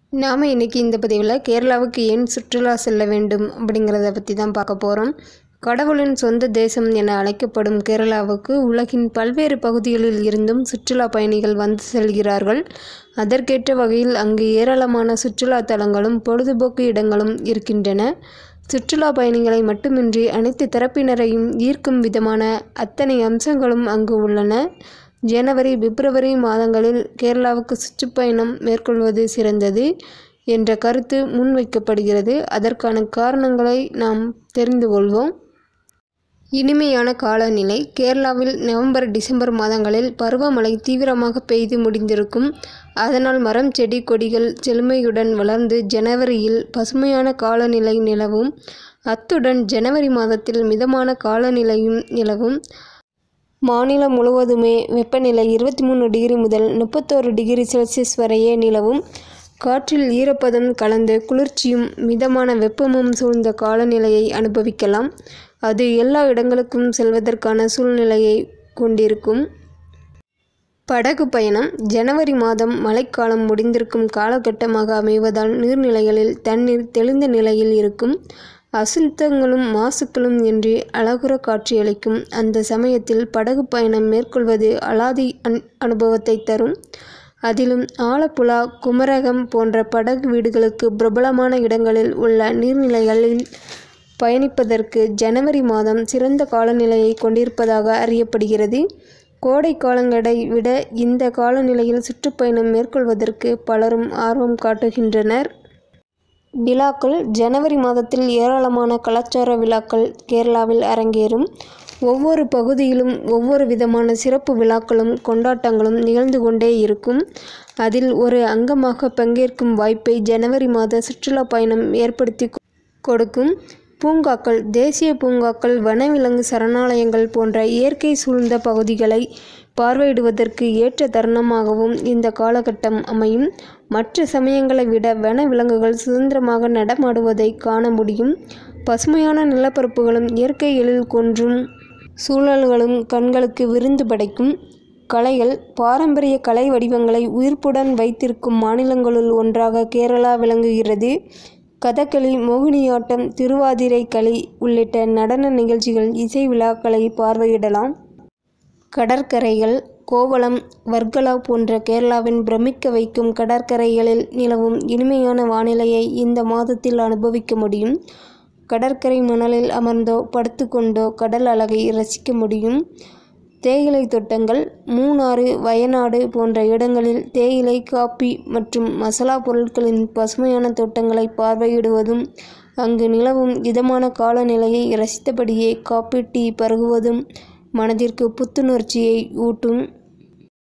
நாம் இன்றைக்கி இந்த பதிவில் கேரளாவுக்கு ஏன் சுற்றுலா செல்ல வேண்டும் அப்படிங்கிறத பற்றி தான் பார்க்க போகிறோம் கடவுளின் சொந்த தேசம் என அழைக்கப்படும் கேரளாவுக்கு உலகின் பல்வேறு பகுதிகளில் இருந்தும் சுற்றுலா பயணிகள் வந்து செல்கிறார்கள் அதற்கேற்ற வகையில் அங்கு ஏராளமான சுற்றுலா தலங்களும் பொழுதுபோக்கு இடங்களும் இருக்கின்றன சுற்றுலா பயணிகளை மட்டுமின்றி அனைத்து தரப்பினரையும் ஈர்க்கும் விதமான அத்தனை அம்சங்களும் அங்கு உள்ளன ஜனவரி பிப்ரவரி மாதங்களில் கேரளாவுக்கு சுற்றுப்பயணம் மேற்கொள்வது சிறந்தது என்ற கருத்து முன்வைக்கப்படுகிறது அதற்கான காரணங்களை நாம் தெரிந்து கொள்வோம் இனிமையான காலநிலை கேரளாவில் நவம்பர் டிசம்பர் மாதங்களில் பருவமழை தீவிரமாக பெய்து முடிந்திருக்கும் அதனால் மரம் செடி கொடிகள் செழுமையுடன் வளர்ந்து ஜனவரியில் பசுமையான காலநிலை நிலவும் அத்துடன் ஜனவரி மாதத்தில் மிதமான காலநிலையும் நிலவும் மாநிலம் முழுவதுமே வெப்பநிலை இருபத்தி மூணு டிகிரி முதல் முப்பத்தோரு டிகிரி செல்சியஸ் வரையே நிலவும் காற்றில் ஈரப்பதம் கலந்து குளிர்ச்சியும் மிதமான வெப்பமும் சூழ்ந்த காலநிலையை அனுபவிக்கலாம் அது எல்லா இடங்களுக்கும் செல்வதற்கான சூழ்நிலையை கொண்டிருக்கும் படகு பயணம் ஜனவரி மாதம் மழைக்காலம் முடிந்திருக்கும் காலகட்டமாக அமைவதால் நீர்நிலைகளில் தண்ணீர் தெளிந்த நிலையில் இருக்கும் அசுத்தங்களும் மாசுக்களும் இன்றி அழகுற காட்சியளிக்கும் அந்த சமயத்தில் படகு பயணம் மேற்கொள்வது அலாதி அன் அனுபவத்தை தரும் அதிலும் ஆலப்புழா குமரகம் போன்ற படகு வீடுகளுக்கு பிரபலமான இடங்களில் உள்ள நீர்நிலைகளில் பயணிப்பதற்கு ஜனவரி மாதம் சிறந்த காலநிலையை கொண்டிருப்பதாக அறியப்படுகிறது கோடை காலங்களை விட இந்த காலநிலையில் சுற்றுப்பயணம் மேற்கொள்வதற்கு பலரும் ஆர்வம் காட்டுகின்றனர் விழாக்கள் ஜனவரி மாதத்தில் ஏராளமான கலாச்சார விழாக்கள் கேரளாவில் அரங்கேறும் ஒவ்வொரு பகுதியிலும் ஒவ்வொரு விதமான சிறப்பு விழாக்களும் கொண்டாட்டங்களும் நிகழ்ந்து கொண்டே இருக்கும் அதில் ஒரு அங்கமாக பங்கேற்கும் வாய்ப்பை ஜனவரி மாத சுற்றுலா பயணம் ஏற்படுத்தி கொடுக்கும் பூங்காக்கள் தேசிய பூங்காக்கள் வனவிலங்கு சரணாலயங்கள் போன்ற இயற்கை சூழ்ந்த பகுதிகளை பார்வையிடுவதற்கு ஏற்ற தருணமாகவும் இந்த காலகட்டம் அமையும் மற்ற சமயங்களை விட வன விலங்குகள் சுதந்திரமாக நடமாடுவதை காண முடியும் பசுமையான நிலப்பரப்புகளும் இயற்கை எழில் கொன்றும் சூழல்களும் கண்களுக்கு விருந்து படைக்கும் கலைகள் பாரம்பரிய கலை வடிவங்களை உயிர்ப்புடன் வைத்திருக்கும் மாநிலங்களுள் ஒன்றாக கேரளா விளங்குகிறது கதகளி மோகினியாட்டம் திருவாதிரை களி உள்ளிட்ட நடன நிகழ்ச்சிகள் இசை விழாக்களை பார்வையிடலாம் கடற்கரைகள் கோவளம் வர்க்கலா போன்ற கேரளாவின் பிரமிக்க வைக்கும் கடற்கரைகளில் நிலவும் இனிமையான வானிலையை இந்த மாதத்தில் அனுபவிக்க முடியும் கடற்கரை மணலில் அமர்ந்தோ படுத்துக்கொண்டோ கடல் அழகை ரசிக்க முடியும் தேயிலை தோட்டங்கள் மூணாறு வயநாடு போன்ற இடங்களில் தேயிலை காப்பி மற்றும் மசாலா பொருட்களின் பசுமையான தோட்டங்களை பார்வையிடுவதும் அங்கு நிலவும் இதமான காலநிலையை ரசித்தபடியே காப்பி டீ பருகுவதும் மனதிற்கு புத்துணர்ச்சியை ஊட்டும்